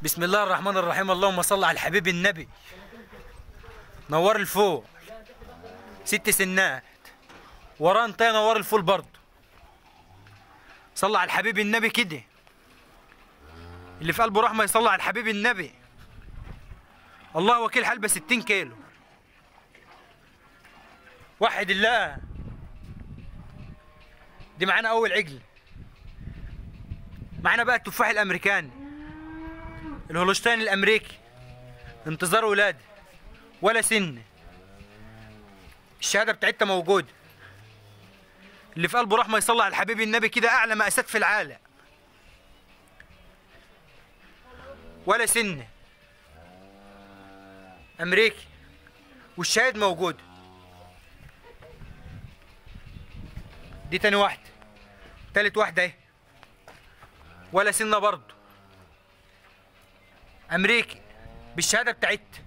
بسم الله الرحمن الرحيم اللهم صل على الحبيب النبي نور الفول ست سنات وراه انت نور الفول برضه صلى على الحبيب النبي كده اللي في قلبه رحمه يصلي على الحبيب النبي الله وكيل حلبة 60 كيلو وحد الله دي معانا اول عجل معانا بقى التفاح الامريكاني الهولشتاين الامريكي انتظار ولاده ولا سن الشهاده بتاعتها موجوده اللي في قلبه رحمه يصلي على الحبيب النبي كده اعلى مقاسات في العالم ولا سن امريكي والشاهد موجود دي تاني واحده تالت واحده اهي ولا سنه برضه امريكي بالشهاده بتاعتها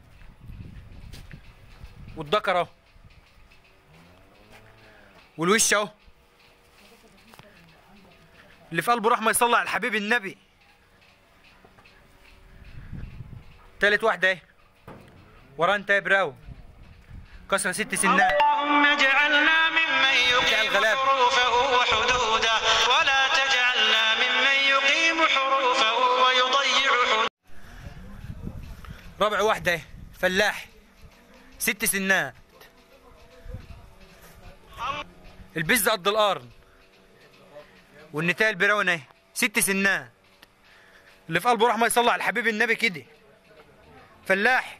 والذكر اهو والوش اهو اللي في قلبه رحمه يصلي على الحبيب النبي تالت واحده اهي وراه انت يا براو كسره ست سنات اللهم اجعلنا ممن اجعل يقيم غلابة. حروفه وحدوده ولا تجعلنا ممن يقيم حروفه ويضيع حدوده رابع واحده اهي فلاحي ست سنات البز قد القرن والنتايه البراون اهي ست سنات اللي في قلبه رحمه يصلي على الحبيب النبي كده فلاح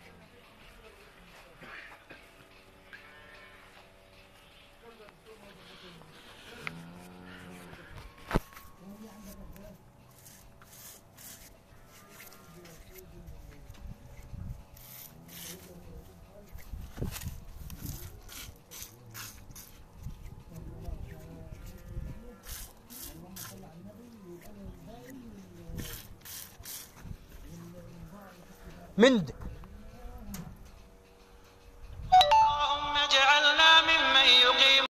من ده